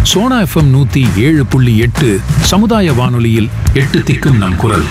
Sona FM நூத்தி ஏழு புள்ளி எட்டு சமுதாய வானொலியில் எட்டு திக்கும் நம் குரல்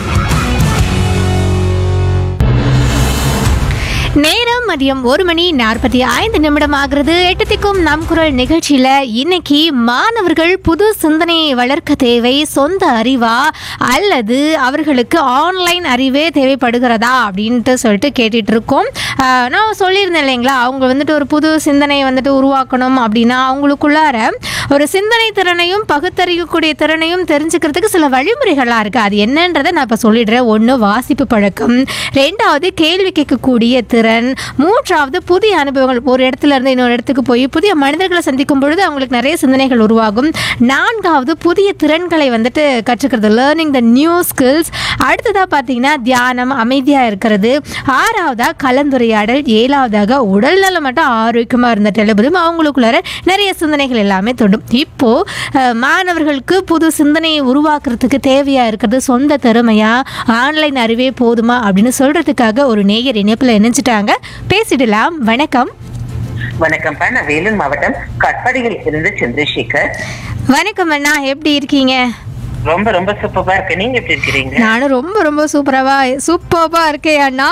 நேரம் மதியம் ஒரு மணி நாற்பத்தி ஐந்து நிமிடம் ஆகிறது எட்டு திக்கும் நம் குரல் நிகழ்ச்சியில இன்னைக்கு மாணவர்கள் புது சிந்தனையை வளர்க்க தேவை சொந்த அறிவா அல்லது அவர்களுக்கு ஆன்லைன் அறிவே தேவைப்படுகிறதா அப்படின்ட்டு சொல்லிட்டு கேட்டுட்டு இருக்கோம் ஆஹ் நான் சொல்லியிருந்தேன் இல்லைங்களா அவங்க வந்துட்டு ஒரு புது சிந்தனையை வந்துட்டு உருவாக்கணும் அப்படின்னா அவங்களுக்குள்ளார ஒரு சிந்தனை திறனையும் பகுத்தறியக்கூடிய திறனையும் தெரிஞ்சுக்கிறதுக்கு சில வழிமுறைகளாக இருக்குது அது என்னன்றதை நான் இப்போ சொல்லிடுறேன் ஒன்று வாசிப்பு பழக்கம் ரெண்டாவது கேள்வி கேட்கக்கூடிய திறன் மூன்றாவது புதிய அனுபவங்கள் ஒரு இடத்துல இருந்து இன்னொரு இடத்துக்கு போய் புதிய மனிதர்களை சந்திக்கும் பொழுது அவங்களுக்கு நிறைய சிந்தனைகள் உருவாகும் நான்காவது புதிய திறன்களை வந்துட்டு கற்றுக்கிறது லேர்னிங் த நியூ ஸ்கில்ஸ் அடுத்ததாக பார்த்தீங்கன்னா தியானம் அமைதியாக இருக்கிறது ஆறாவதாக கலந்துரையாடல் ஏழாவதாக உடல்நலம் மட்டும் ஆரோக்கியமாக இருந்துட்டு எழுபதும் அவங்களுக்குள்ளார நிறைய சிந்தனைகள் எல்லாமே தொடும் இப்போ அஹ், மாணவர்களுக்கு புது சிந்தனையை உருவாக்குறதுக்கு தேவையாக இருக்கிறது சொந்த திறமையா ஆன்லைன் அறிவே போதுமா அப்படின்னு சொல்றதுக்காக ஒரு நேயர் இணைப்பில் இணைஞ்சிட்டாங்க பேசிடலாம் வணக்கம் வணக்கம் நான் வேலூர் மாவட்டம் கட்பாடியில் இருந்து சந்திரசேகர் வணக்கம் அண்ணா எப்படி இருக்கீங்க ரொம்ப ரொம்ப சூப்பரா இருக்கு நீங்க எப்படி இருக்கிறீங்க நானும் ரொம்ப ரொம்ப சூப்பராவா சூப்பராவா இருக்கேன் அண்ணா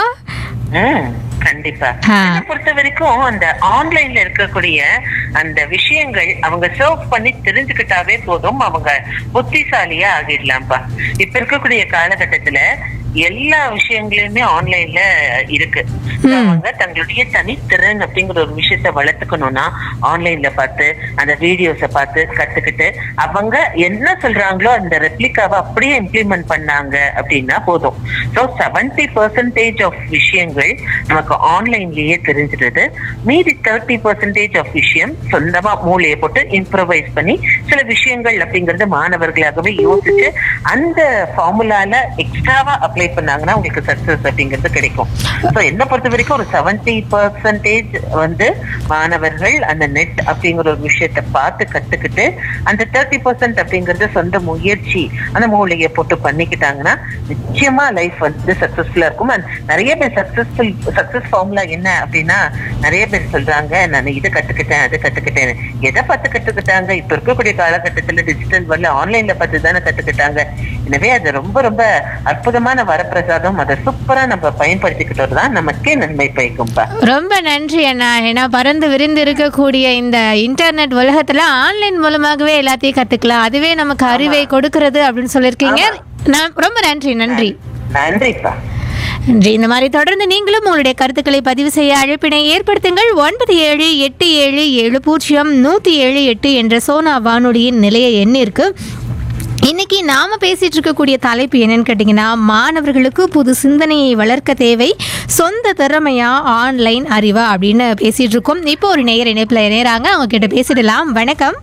ம், கண்டிப்பா ஆ. என்னை பொறுத்த வரைக்கும் அந்த ஆன்லைன்ல இருக்கக்கூடிய அந்த விஷயங்கள் அவங்க சர்வ் பண்ணி தெரிஞ்சுக்கிட்டாவே போதும் அவங்க புத்திசாலியா ஆகிடலாம்ப்பா இப்ப இருக்கக்கூடிய காலகட்டத்துல எல்லா விஷயங்களுமே ஆன்லைன்ல இருக்கு அவங்க தங்களுடைய தனித்திறன் அப்படிங்கிற ஒரு விஷயத்த வளர்த்துக்கணும்னா ஆன்லைன்ல பார்த்து அந்த வீடியோஸ பார்த்து கத்துக்கிட்டு அவங்க என்ன சொல்றாங்களோ அந்த ரெப்ளிகாவை அப்படியே இம்ப்ளிமெண்ட் பண்ணாங்க அப்படின்னா போதும் ஸோ செவன்டி பர்சன்டேஜ் ஆஃப் விஷயங்கள் நமக்கு ஆன்லைன்லயே தெரிஞ்சிடுது மீதி தேர்ட்டி பர்சன்டேஜ் ஆஃப் விஷயம் சொந்தமா மூளையை போட்டு இம்ப்ரவைஸ் பண்ணி சில விஷயங்கள் அப்படிங்கறது மாணவர்களாகவே யோசிச்சு அந்த ஃபார்முலால எக்ஸ்ட்ராவா அப்ளை பண்ணாங்கன்னா உங்களுக்கு சக்சஸ் அப்படிங்கிறது கிடைக்கும் ஸோ என்ன பொறுத்த வரைக்கும் ஒரு செவன்டி பர்சன்டேஜ் வந்து மாணவர்கள் அந்த நெட் அப்படிங்கிற ஒரு விஷயத்த பார்த்து கத்துக்கிட்டு அந்த தேர்ட்டி பர்சன்ட் அப்படிங்கறது சொந்த முயற்சி அந்த மூளையை போட்டு பண்ணிக்கிட்டாங்கன்னா நிச்சயமா லைஃப் வந்து சக்சஸ்ஃபுல்லா இருக்கும் And நிறைய பேர் சக்சஸ்ஃபுல் சக்சஸ் ஃபார்முலா என்ன அப்படின்னா நிறைய பேர் சொல்றாங்க நான் இது கத்துக்கிட்டேன் அது கத்துக்கிட்டேன் எதை பார்த்து கத்துக்கிட்டாங்க இப்ப இருக்கக்கூடிய காலகட்டத்துல டிஜிட்டல் வரல ஆன்லைன்ல பார்த்து தானே கத்துக்கிட்டாங்க எனவே அது ரொம்ப ரொம்ப அற்புதமான வரப்பிரசாதம் அதை சூப்பரா நம்ம பயன்படுத்திக்கிட்டது தான் நமக்கே நன்மை பயக்கும்பா ரொம்ப நன்றி அண்ணா ஏன்னா பறந்து விரிந்து இருக்கக்கூடிய இந்த இன்டர்நெட் உலகத்துல ஆன்லைன் மூலமாகவே எல்லாத்தையும் கத்துக்கலாம் அதுவே நமக்கு அறிவை கொடுக்கிறது அப்படின்னு சொல்லியிருக்கீங்க நான் ரொம்ப நன்றி நன்றி நன்றிப்பா நன்றி இந்த மாதிரி தொடர்ந்து நீங்களும் உங்களுடைய கருத்துக்களை பதிவு செய்ய அழைப்பினை ஏற்படுத்துங்கள் ஒன்பது ஏழு எட்டு ஏழு ஏழு பூஜ்ஜியம் நூற்றி ஏழு எட்டு என்ற சோனா வானொலியின் நிலைய எண்ணிற்கு இன்னைக்கு நாம பேசிட்டு இருக்கக்கூடிய தலைப்பு என்னன்னு கேட்டிங்கன்னா மாணவர்களுக்கு புது சிந்தனையை வளர்க்க தேவை சொந்த திறமையா ஆன்லைன் அறிவா அப்படின்னு பேசிட்டு இருக்கோம் இப்போ ஒரு நேயர் இணைப்பில் இணையறாங்க அவங்க கிட்ட பேசிடலாம் வணக்கம்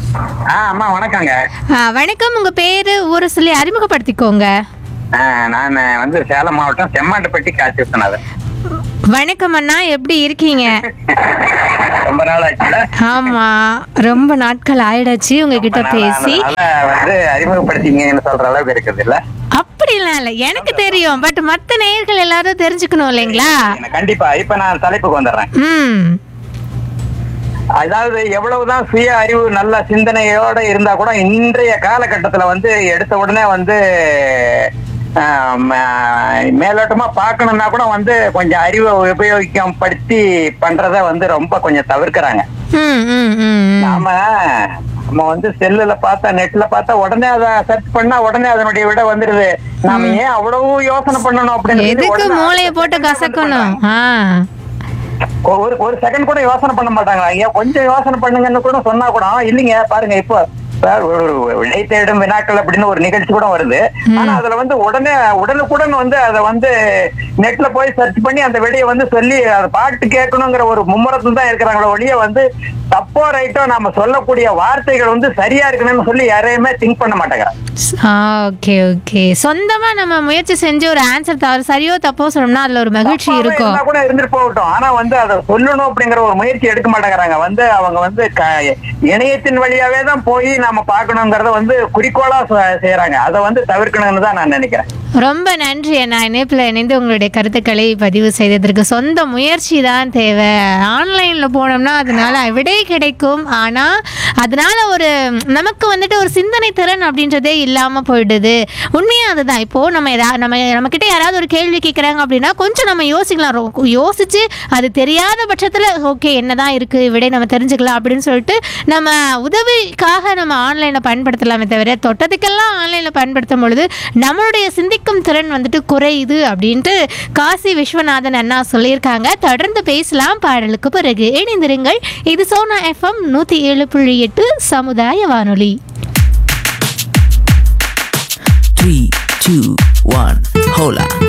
ஆ அம்மா வணக்கங்க ஆ, வணக்கம் உங்க பேரு ஊரை சொல்லி அறிமுகப்படுத்திக்கோங்க ஆ, நான் வந்து சேலம் மாவட்டம் செம்மாட்டுப்பட்டி காட்சி விஸ்வநாதன் வணக்கம் அண்ணா எப்படி இருக்கீங்க ரொம்ப நாள் ஆச்சுல ஆமா ரொம்ப நாட்கள் ஆயிடுச்சு உங்ககிட்ட ரொம்ப நாளா பேசி அதனால வந்து அறிமுகப்படுத்திங்கன்னு சொல்ற அளவுக்கு இருக்குது இல்ல அப்படிலாம் இல்லை எனக்கு தெரியும் பட் மற்ற நேயர்கள் எல்லாரும் தெரிஞ்சுக்கணும் இல்லைங்களா கண்டிப்பா இப்ப நான் தலைப்புக்கு வந்துடுறேன் ம் அதாவது எவ்வளவுதான் சுய அறிவு நல்ல சிந்தனையோட இருந்தா கூட இன்றைய காலகட்டத்துல வந்து எடுத்த உடனே வந்து ஆம், ஆ, மேலோட்டமா பார்க்கணும்னா கூட வந்து கொஞ்சம் அறிவை உபயோகிக்கம் படுத்தி பண்றத வந்து ரொம்ப கொஞ்சம் தவிர்க்கிறாங்க ம் ம் ம் ம். நாம நம்ம வந்து செல்லுல பார்த்தா நெட்ல பார்த்தா உடனே அதை சர்ச் பண்ணா உடனே அதனுடைய விட வந்துருது நாம ஏன் அவ்வளவு யோசனை பண்ணணும் அப்படின்னு எதுக்கு மூளையை போட்டு கசக்கணும் ஆ ஒரு ஒரு செகண்ட் கூட யோசனை பண்ண மாட்டாங்க ஐயா கொஞ்சம் யோசனை பண்ணுங்கன்னு கூட சொன்னா கூட "ஆ, இல்லைங்க பாருங்க இப்போ சார் ஒரு ஒரு விடை தேடும் வினாக்கள் அப்படின்னு ஒரு நிகழ்ச்சி கூட வருது ஆனா அதுல வந்து உடனே உடனுக்குடன் வந்து அதை வந்து நெட்ல போய் சர்ச் பண்ணி அந்த விடையை வந்து சொல்லி அதை பாட்டு கேட்கணுங்கிற ஒரு மும்முரத்துல தான் இருக்கிறாங்களோ ஒழிய வந்து தப்போ ரைட்டோ நாம சொல்லக்கூடிய வார்த்தைகள் வந்து சரியா இருக்கணும்னு சொல்லி யாரையுமே திங்க் பண்ண மாட்டாங்க ஓகே ஓகே சொந்தமா நம்ம முயற்சி செஞ்சு ஒரு ஆன்சர் தவறு சரியோ தப்போ சொன்னோம்னா அதுல ஒரு மகிழ்ச்சி தப்பாவே இருக்கும் இருந்தா கூட இருந்துட்டு போகட்டும் ஆனா வந்து அதை சொல்லணும் அப்படிங்கிற ஒரு முயற்சி எடுக்க மாட்டேங்கிறாங்க வந்து அவங்க வந்து க- இணையத்தின் வழியாவே தான் போய் நாம பார்க்கணுங்கிறத வந்து குறிக்கோளா செ- செய்யறாங்க அதை வந்து தவிர்க்கணும்னு தான் நான் நினைக்கிறேன் ரொம்ப நன்றி அண்ணா இணைப்பில் இணைந்து உங்களுடைய கருத்துக்களை பதிவு செய்ததற்கு சொந்த முயற்சி தான் தேவை ஆன்லைனில் போனோம்னா அதனால விடை கிடைக்கும் ஆனால் அதனால ஒரு நமக்கு வந்துட்டு ஒரு சிந்தனை திறன் அப்படின்றதே இல்லாம போயிடுது உண்மையா அதுதான் இப்போ நம்ம எதா நம்ம நம்ம கிட்ட யாராவது ஒரு கேள்வி கேட்குறாங்க அப்படின்னா கொஞ்சம் நம்ம யோசிக்கலாம் ரொ- யோசிச்சு அது தெரியாத பட்சத்துல ஓகே என்னதான் இருக்கு விடை நம்ம தெரிஞ்சுக்கலாம் அப்படின்னு சொல்லிட்டு நம்ம உதவிக்காக நம்ம ஆன்லைனை பயன்படுத்தலாமே தவிர தொட்டதுக்கெல்லாம் ஆன்லைனில் பயன்படுத்தும் பொழுது நம்மளுடைய சிந்திக்கும் திறன் வந்துட்டு குறையுது அப்படின்ட்டு காசி விஸ்வநாதன் அண்ணா சொல்லியிருக்காங்க தொடர்ந்து பேசலாம் பாடலுக்கு பிறகு இணைந்திருங்கள் இது சோனா எஃப்எம் நூற்றி ஏழு புள்ளி எட்டு சமுதாய வானொலி Three, two, one, hola.